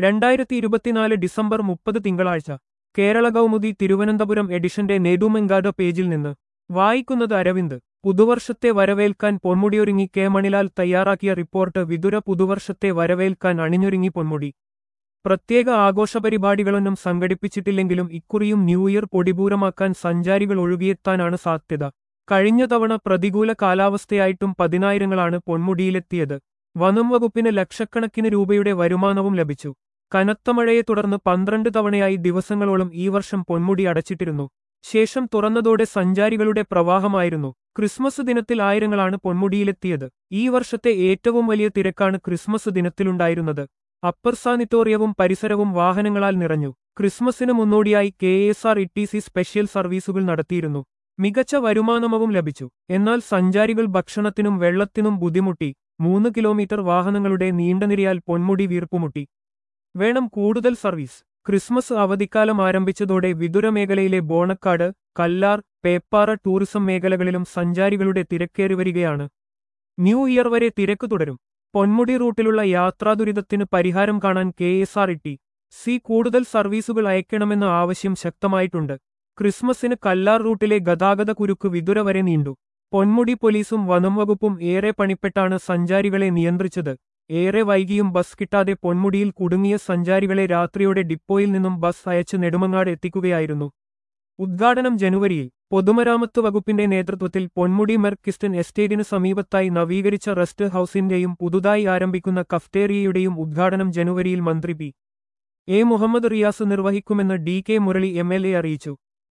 രണ്ടായിരത്തി ഇരുപത്തിനാല് ഡിസംബർ മുപ്പത് തിങ്കളാഴ്ച കേരള കൗമുദി തിരുവനന്തപുരം എഡിഷന്റെ നെടുമെങ്കാത പേജിൽ നിന്ന് വായിക്കുന്നത് അരവിന്ദ് പുതുവർഷത്തെ വരവേൽക്കാൻ പൊന്മുടിയൊരുങ്ങി കെ മണിലാൽ തയ്യാറാക്കിയ റിപ്പോർട്ട് വിതുര പുതുവർഷത്തെ വരവേൽക്കാൻ അണിഞ്ഞൊരുങ്ങി പൊന്മുടി പ്രത്യേക ആഘോഷപരിപാടികളൊന്നും സംഘടിപ്പിച്ചിട്ടില്ലെങ്കിലും ഇക്കുറിയും ന്യൂ ഇയർ പൊടിപൂരമാക്കാൻ സഞ്ചാരികൾ ഒഴുകിയെത്താനാണ് സാധ്യത കഴിഞ്ഞ തവണ പ്രതികൂല കാലാവസ്ഥയായിട്ടും പതിനായിരങ്ങളാണ് പൊന്മുടിയിലെത്തിയത് വനം വകുപ്പിന് ലക്ഷക്കണക്കിന് രൂപയുടെ വരുമാനവും ലഭിച്ചു കനത്ത മഴയെ തുടർന്ന് പന്ത്രണ്ട് തവണയായി ദിവസങ്ങളോളം ഈ വർഷം പൊന്മുടി അടച്ചിട്ടിരുന്നു ശേഷം തുറന്നതോടെ സഞ്ചാരികളുടെ പ്രവാഹമായിരുന്നു ക്രിസ്മസ് ദിനത്തിൽ ആയിരങ്ങളാണ് പൊന്മുടിയിലെത്തിയത് ഈ വർഷത്തെ ഏറ്റവും വലിയ തിരക്കാണ് ക്രിസ്മസ് ദിനത്തിലുണ്ടായിരുന്നത് അപ്പർ സാനിറ്റോറിയവും പരിസരവും വാഹനങ്ങളാൽ നിറഞ്ഞു ക്രിസ്മസിന് മുന്നോടിയായി K S R T C സി സ്പെഷ്യൽ സർവീസുകൾ നടത്തിയിരുന്നു മികച്ച വരുമാനവും ലഭിച്ചു എന്നാൽ സഞ്ചാരികൾ ഭക്ഷണത്തിനും വെള്ളത്തിനും ബുദ്ധിമുട്ടി മൂന്ന് കിലോമീറ്റർ വാഹനങ്ങളുടെ നീണ്ടനിരയാൽ പൊന്മുടി വീർപ്പുമുട്ടി വേണം കൂടുതൽ സർവീസ് ക്രിസ്മസ് അവധിക്കാലം ആരംഭിച്ചതോടെ വിതുര മേഖലയിലെ ബോണക്കാട് കല്ലാർ പേപ്പാറ ടൂറിസം മേഖലകളിലും സഞ്ചാരികളുടെ തിരക്കേറി വരികയാണ് ന്യൂ ഇയർ വരെ തിരക്ക് തുടരും പൊന്മുടി റൂട്ടിലുള്ള യാത്രാദുരിതത്തിന് പരിഹാരം കാണാൻ K S R T C സി കൂടുതൽ സർവീസുകൾ അയക്കണമെന്ന ആവശ്യം ശക്തമായിട്ടുണ്ട് ക്രിസ്മസിന് കല്ലാർ റൂട്ടിലെ ഗതാഗത കുരുക്ക് വിതുര വരെ നീണ്ടു പൊന്മുടി പോലീസും വനം വകുപ്പും ഏറെ പണിപ്പെട്ടാണ് സഞ്ചാരികളെ നിയന്ത്രിച്ചത് ഏറെ വൈകിയും ബസ് കിട്ടാതെ പൊന്മുടിയിൽ കുടുങ്ങിയ സഞ്ചാരികളെ രാത്രിയോടെ ഡിപ്പോയിൽ നിന്നും ബസ് അയച്ച് നെടുമങ്ങാട് എത്തിക്കുകയായിരുന്നു ഉദ്ഘാടനം ജനുവരിയിൽ പൊതുമരാമത്ത് വകുപ്പിന്റെ നേതൃത്വത്തിൽ പൊന്മുടി മെർക്കിസ്റ്റൻ എസ്റ്റേറ്റിന് സമീപത്തായി നവീകരിച്ച റെസ്റ്റ് ഹൌസിന്റെയും പുതുതായി ആരംഭിക്കുന്ന കഫ്റ്റേറിയയുടെയും ഉദ്ഘാടനം ജനുവരിയിൽ മന്ത്രി പി എ മുഹമ്മദ് റിയാസ് നിർവഹിക്കുമെന്ന് D K Murali M L A അറിയിച്ചു